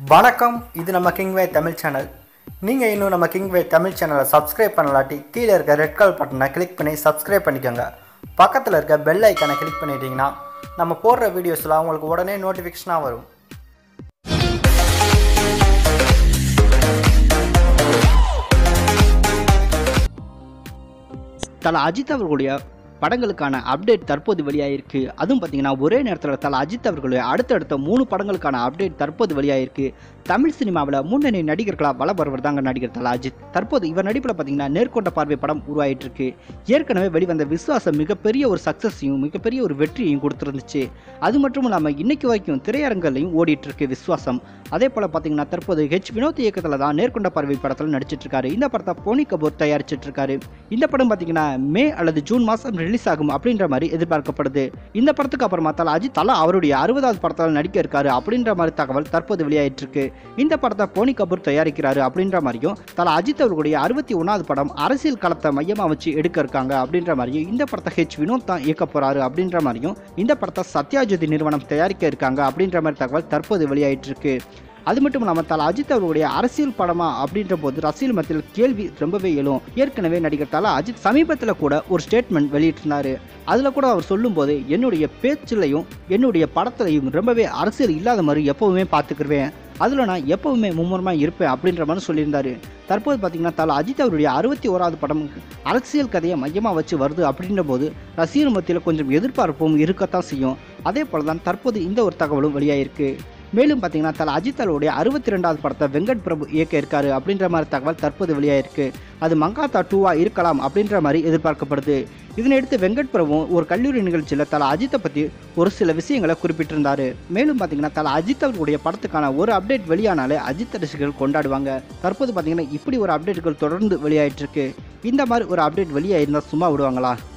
வணக்கம் இது நம்ம கிங்வே தமிழ் சேனல் நீங்கள் இன்னும் நம்ம கிங்வே தமிழ் சேனலை சப்ஸ்கிரைப் பண்ணலாட்டி கீழே இருக்க ரெட் கலர் பட்டனை கிளிக் பண்ணி சப்ஸ்கிரைப் பண்ணிக்கோங்க பக்கத்தில் இருக்க பெல் ஐக்கானை கிளிக் பண்ணிட்டீங்கன்னா நம்ம போடுற வீடியோஸ்லாம் உங்களுக்கு உடனே நோட்டிஃபிகேஷனாக வரும் தல அஜித் அவர்களுடைய படங்களுக்கான அப்டேட் தற்போது வெளியாயிருக்கு அதுவும் பார்த்தீங்கன்னா ஒரே நேரத்தில் தல அஜித் அவர்களுடைய அடுத்தடுத்த மூணு படங்களுக்கான அப்டேட் தற்போது வெளியாயிருக்கு தமிழ் சினிமாவில் முன்னணி நடிகர்களாக வளம் வருவர் தாங்க நடிகர் தல அஜித் தற்போது இவர் நடிப்பில் பார்த்தீங்கன்னா நேர்கொண்ட பார்வை படம் உருவாயிட்டு இருக்கு ஏற்கனவே வெளிவந்த விசுவாசம் மிகப்பெரிய ஒரு சக்ஸஸையும் மிகப்பெரிய ஒரு வெற்றியையும் கொடுத்துருந்துச்சு அது மட்டும் இல்லாமல் இன்னைக்கு வரைக்கும் திரையரங்குலையும் ஓடிட்டு இருக்கு விசுவாசம் அதே போல் பார்த்தீங்கன்னா தற்போது ஹெச் வினோத் இயக்கத்தில் தான் நேர்கொண்ட பார்வை படத்தில் நடிச்சிட்டு இருக்காரு இந்த படத்தை போனி கபூர் தயாரிச்சிட்டு இருக்காரு இந்த படம் பார்த்தீங்கன்னா மே அல்லது ஜூன் மாதம் ரிலீஸ் ஆகும் அப்படின்ற மாதிரி எதிர்பார்க்கப்படுது இந்த படத்துக்கு அப்புறமா தல அஜித் தலா அவருடைய அறுபதாவது படத்தில் நடிக்க இருக்காரு அப்படின்ற மாதிரி தகவல் தற்போது வெளியாயிட்டு இருக்கு இந்த படத்தை போனி கபூர் தயாரிக்கிறாரு அப்படின்ற மாதிரியும் தல அஜித் அவர்களுடைய அறுபத்தி ஒன்றாவது படம் அரசியல் களத்தை மையமாக வச்சு எடுக்க இருக்காங்க அப்படின்ற மாதிரியும் இந்த படத்தை ஹெச் வினோத் தான் இயக்க போறாரு அப்படின்ற மாதிரியும் இந்த படத்தை சத்யாஜோதி நிறுவனம் தயாரிக்க இருக்காங்க அப்படின்ற மாதிரி தகவல் தற்போது வெளியாயிட்டு இருக்கு அது மட்டும் இல்லாமல் தல அஜித் அவர்களுடைய அரசியல் படமா அப்படின்ற போது ரசிகர் மத்தியில் கேள்வி ரொம்பவே எழும் ஏற்கனவே நடிகர் தல அஜித் சமீபத்தில் கூட ஒரு ஸ்டேட்மெண்ட் வெளியிட்டிருந்தாரு அதில் கூட அவர் சொல்லும்போது என்னுடைய பேச்சிலையும் என்னுடைய படத்துலையும் ரொம்பவே அரசியல் இல்லாத மாதிரி எப்பவுமே பார்த்துக்கிருவேன் அதில் நான் எப்பவுமே மும்முரமாக இருப்பேன் அப்படின்ற மாதிரி சொல்லியிருந்தாரு தற்போது பார்த்தீங்கன்னா தல அஜித் அவருடைய அறுபத்தி ஓராவது படம் அரசியல் கதையை மையமாக வச்சு வருது அப்படின்ற போது ரசிகர் மத்தியில் கொஞ்சம் எதிர்பார்ப்பும் இருக்கத்தான் செய்யும் அதே போல தான் தற்போது இந்த ஒரு தகவலும் வெளியாயிருக்கு மேலும் பார்த்தீங்கன்னா தல அஜித் அவருடைய அறுபத்தி ரெண்டாவது படத்தை வெங்கட் பிரபு இயக்க இருக்காரு அப்படின்ற மாதிரி தகவல் தற்போது வெளியாயிருக்கு அது மங்காத்தா டூவா இருக்கலாம் அப்படின்ற மாதிரி எதிர்பார்க்கப்படுது இதனையடுத்து வெங்கட் பிரபுவும் ஒரு கல்லூரி நிகழ்ச்சியில் தல அஜித்தை பற்றி ஒரு சில விஷயங்களை குறிப்பிட்டிருந்தாரு மேலும் பார்த்தீங்கன்னா தல அஜித் அவர்களுடைய படத்துக்கான ஒரு அப்டேட் வெளியானாலே அஜித் ரசிகர்கள் கொண்டாடுவாங்க தற்போது பார்த்தீங்கன்னா இப்படி ஒரு அப்டேட்டுகள் தொடர்ந்து வெளியாயிட்டு இருக்கு இந்த மாதிரி ஒரு அப்டேட் வெளியாயிருந்தால் சும்மா விடுவாங்களா